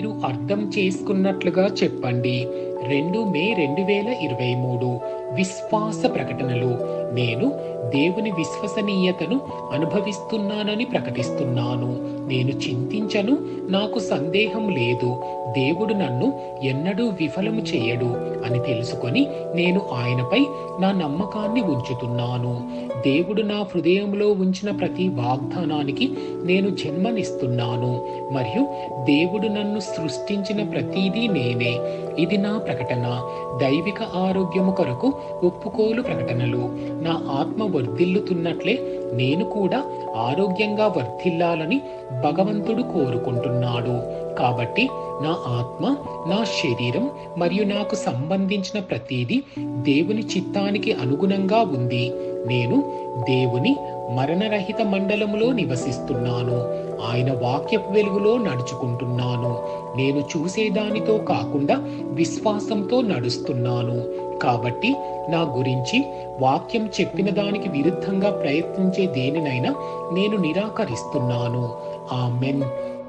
మీరు అర్థం చేసుకున్నట్లుగా చెప్పండి రెండు మే రెండు వేల ఇరవై మూడు విశ్వాస ప్రకటనలు నేను దేవుని విశ్వసనీయతను అనుభవిస్తున్నానని ప్రకటిస్తున్నాను నేను చింతించను నాకు సందేహం లేదు దేవుడు నన్ను ఎన్నడూ విఫలము చేయడు అని తెలుసుకొని నేను ఆయనపై నా నమ్మకాన్ని ఉంచుతున్నాను దేవుడు నా హృదయంలో ఉంచిన ప్రతి వాగ్దానానికి నేను జన్మనిస్తున్నాను మరియు దేవుడు నన్ను సృష్టించిన ప్రతిదీ నేనే ఇది నా ప్రకటన దైవిక ఆరోగ్యము కొరకు ఒప్పుకోలు ప్రకటనలు నా ఆత్మ వర్ధిల్లుతున్నట్లే నేను కూడా ఆరోగ్యంగా వర్ధిల్లాలని భగవంతుడు కోరుకుంటున్నాడు కాబట్టి నా ఆత్మ నా శరీరం మరియు నాకు సంబంధించిన ప్రతిదీ దేవుని చిత్తానికి అనుగుణంగా ఉంది నేను దేవుని మరణరహిత మండలములో నివసిస్తున్నాను ఆయన వాక్యపు వెలుగులో నడుచుకుంటున్నాను నేను చూసేదానితో కాకుండా విశ్వాసంతో నడుస్తున్నాను కాబట్టి నా గురించి వాక్యం చెప్పిన దానికి విరుద్ధంగా ప్రయత్నించే దేనినైనా నేను నిరాకరిస్తున్నాను ఆమెన్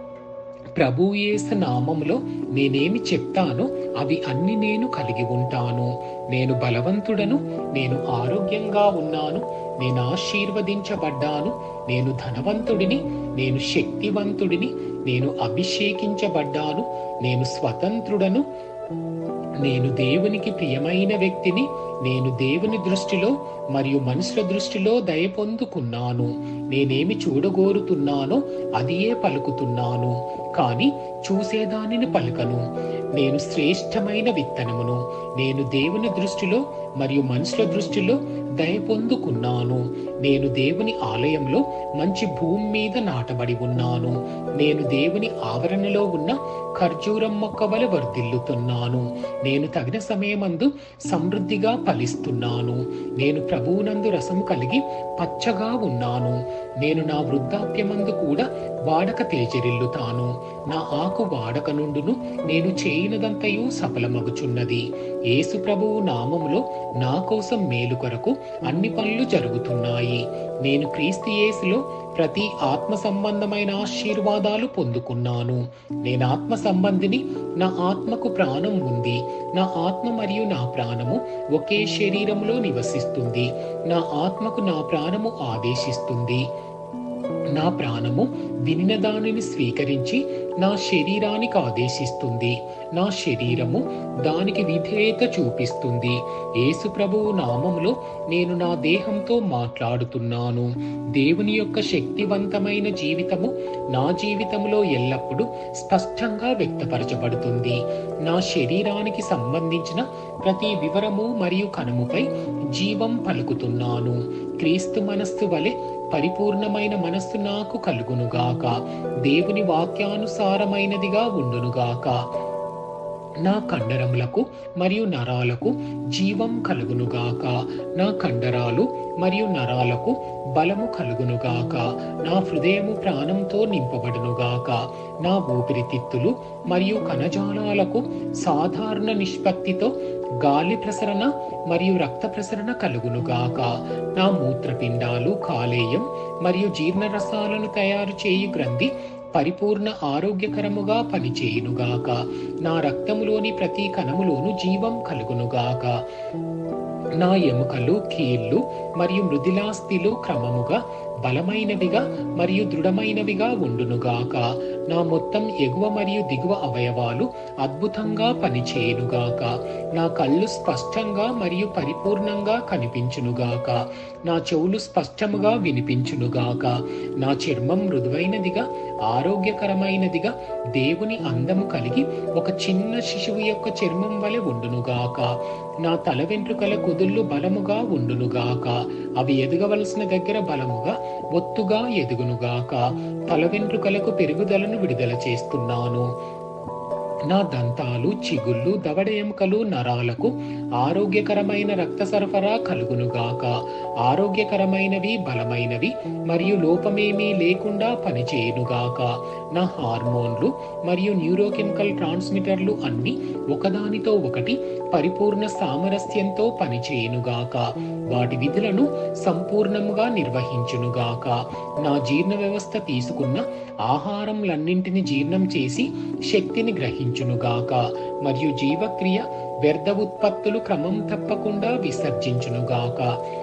ప్రభుయేసు నామములో నేనేమి చెప్తానో అవి అన్ని నేను కలిగి ఉంటాను నేను బలవంతుడను నేను ఆరోగ్యంగా ఉన్నాను నేను ఆశీర్వదించబడ్డాను నేను ధనవంతుడిని నేను శక్తివంతుడిని నేను అభిషేకించబడ్డాను నేను స్వతంత్రుడను నేను దేవునికి ప్రియమైన వ్యక్తిని నేను దేవుని దృష్టిలో మరియు మనుషుల దృష్టిలో దయ పొందుకున్నాను నేనేమి చూడగోరుతున్నానో అదియే పలుకుతున్నాను కానీ చూసేదానిని పలుకను నేను శ్రేష్టమైన విత్తనమును నేను దేవుని దృష్టిలో మరియు మనుషుల దృష్టిలో దయ పొందుకున్నాను నేను దేవుని ఆలయంలో మంచి భూమి మీద నాటబడి ఉన్నాను నేను దేవుని ఆవరణలో ఉన్న ఖర్జూరం మొక్క వలె వర్ధిల్లుతున్నాను నేను తగిన సమయమందు సమృద్ధిగా ఫలిస్తున్నాను నేను ప్రభువునందు రసము కలిగి పచ్చగా ఉన్నాను నేను నా వృద్ధాప్యమందు కూడా వాడక తేజరిల్లుతాను నా ఆకు వాడక నుండును నేను చేయనదంతయు సఫలమగుచున్నది యేసు ప్రభువు నామములో నా కోసం మేలు కొరకు అన్ని పనులు జరుగుతున్నాయి నేను క్రీస్తు యేసులో ప్రతి ఆత్మ సంబంధమైన ఆశీర్వాదాలు పొందుకున్నాను నేను ఆత్మ సంబంధిని నా ఆత్మకు ప్రాణం ఉంది నా ఆత్మ మరియు నా ప్రాణము ఒకే శరీరంలో నివసిస్తుంది నా ఆత్మకు నా ప్రాణము ఆదేశిస్తుంది నా ప్రాణము వినిన దానిని స్వీకరించి నా శరీరానికి ఆదేశిస్తుంది నా శరీరము దానికి విధేయత చూపిస్తుంది యేసు ప్రభువు నామములో నేను నా దేహంతో మాట్లాడుతున్నాను దేవుని యొక్క శక్తివంతమైన జీవితము నా జీవితంలో ఎల్లప్పుడూ స్పష్టంగా వ్యక్తపరచబడుతుంది నా శరీరానికి సంబంధించిన ప్రతి వివరము మరియు కనుముపై జీవం పలుకుతున్నాను క్రీస్తు మనస్సు వలె పరిపూర్ణమైన మనస్సు నాకు కలుగునుగాక దేవుని వాక్యానుసారమైనదిగా ఉండునుగాక నా కండరములకు మరియు నరాలకు జీవం కలుగునుగాక నా కండరాలు మరియు నరాలకు బలము కలుగునుగాక నా హృదయము ప్రాణంతో నింపబడునుగాక నా ఊపిరితిత్తులు మరియు కణజాలాలకు సాధారణ నిష్పత్తితో గాలి ప్రసరణ మరియు రక్త ప్రసరణ కలుగునుగాక నా మూత్రపిండాలు కాలేయం మరియు జీర్ణరసాలను తయారు చేయు గ్రంథి పరిపూర్ణ ఆరోగ్యకరముగా పనిచేయునుగాక నా రక్తములోని ప్రతి కణములోను జీవం కలుగునుగాక నా ఎముకలు కీళ్ళు మరియు మృదిలాస్థిలు క్రమముగా బలమైనవిగా మరియు దృఢమైనవిగా ఉండునుగాక నా మొత్తం ఎగువ మరియు దిగువ అవయవాలు అద్భుతంగా పనిచేయునుగాక నా కళ్ళు స్పష్టంగా మరియు పరిపూర్ణంగా కనిపించునుగాక నా చెవులు స్పష్టముగా వినిపించునుగాక నా చర్మం మృదువైనదిగా ఆరోగ్యకరమైనదిగా దేవుని అందము కలిగి ఒక చిన్న శిశువు యొక్క చర్మం వలె ఉండునుగాక నా తల వెంట్రుకల కుదుళ్ళు బలముగా ఉండునుగాక అవి ఎదగవలసిన దగ్గర బలముగా ఒత్తుగా ఎదుగునుగాక తల వెంట్రుకలకు పెరుగుదలను విడుదల చేస్తున్నాను నా దంతాలు చిగుళ్ళు దవడ ఎముకలు నరాలకు ఆరోగ్యకరమైన రక్త సరఫరా కలుగునుగాక ఆరోగ్యకరమైనవి బలమైనవి మరియు లోపమేమీ లేకుండా పనిచేయునుగాక నా హార్మోన్లు మరియు న్యూరోకెమికల్ ట్రాన్స్మిటర్లు అన్ని ఒకదానితో ఒకటి పరిపూర్ణ సామరస్యంతో పనిచేయునుగాక వాటి విధులను సంపూర్ణముగా నిర్వహించునుగాక నా జీర్ణ వ్యవస్థ తీసుకున్న ఆహారంలన్నింటిని జీర్ణం చేసి శక్తిని గ్రహించునుగాక మరియు జీవక్రియ వ్యర్థ ఉత్పత్తులు క్రమం తప్పకుండా విసర్జించునుగాక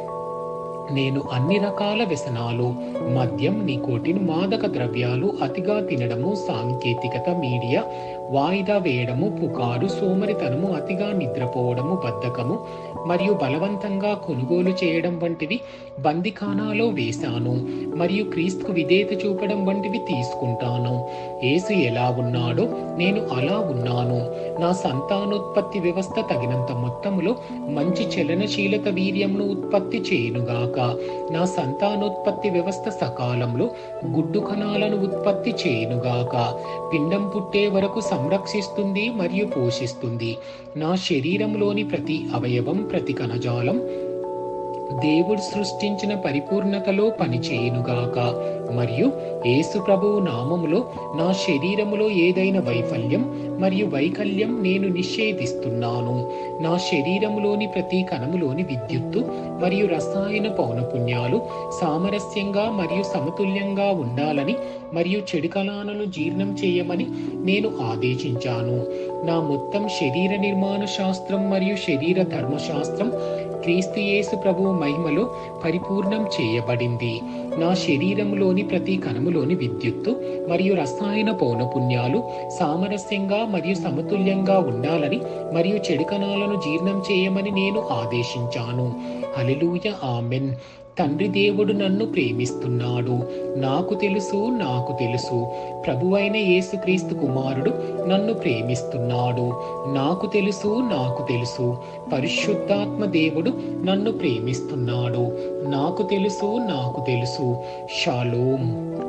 నేను అన్ని రకాల వ్యసనాలు మద్యం నికోటిన్ మాదక ద్రవ్యాలు అతిగా తినడము సాంకేతికత మీడియా వాయిదా వేయడము పుకారు సోమరితనము అతిగా నిద్రపోవడము బద్ధకము మరియు బలవంతంగా కొనుగోలు చేయడం వంటివి బందిఖానాలో వేశాను మరియు క్రీస్తుకు విధేయత చూపడం వంటివి తీసుకుంటాను యేసు ఎలా ఉన్నాడో నేను అలా ఉన్నాను నా సంతానోత్పత్తి వ్యవస్థ తగినంత మొత్తములో మంచి చలనశీలత వీర్యమును ఉత్పత్తి చేయునుగాక నా సంతానోత్పత్తి వ్యవస్థ సకాలంలో గుడ్డు కణాలను ఉత్పత్తి చేయునుగాక పిండం పుట్టే వరకు సంరక్షిస్తుంది మరియు పోషిస్తుంది నా శరీరంలోని ప్రతి అవయవం ప్రతి కణజాలం దేవుడు సృష్టించిన పరిపూర్ణతలో పనిచేయునుగాక మరియు యేసు ప్రభువు నామములో నా శరీరములో ఏదైనా వైఫల్యం మరియు వైకల్యం నేను నిషేధిస్తున్నాను నా శరీరములోని ప్రతి కణములోని విద్యుత్తు మరియు రసాయన పౌనపుణ్యాలు సామరస్యంగా మరియు సమతుల్యంగా ఉండాలని మరియు చెడు కణాలను జీర్ణం చేయమని నేను ఆదేశించాను నా మొత్తం శరీర నిర్మాణ శాస్త్రం మరియు శరీర ధర్మశాస్త్రం క్రీస్తు యేసు ప్రభువు మహిమలో పరిపూర్ణం చేయబడింది నా శరీరంలోని ప్రతి కణములోని విద్యుత్తు మరియు రసాయన పౌనపుణ్యాలు సామరస్యంగా మరియు సమతుల్యంగా ఉండాలని మరియు చెడు కణాలను జీర్ణం చేయమని నేను ఆదేశించాను హల్లెలూయ ఆమెన్ తండ్రి దేవుడు నన్ను ప్రేమిస్తున్నాడు నాకు తెలుసు నాకు తెలుసు ప్రభువైన యేసుక్రీస్తు కుమారుడు నన్ను ప్రేమిస్తున్నాడు నాకు తెలుసు నాకు తెలుసు పరిశుద్ధాత్మ దేవుడు నన్ను ప్రేమిస్తున్నాడు నాకు తెలుసు నాకు తెలుసు షాలోం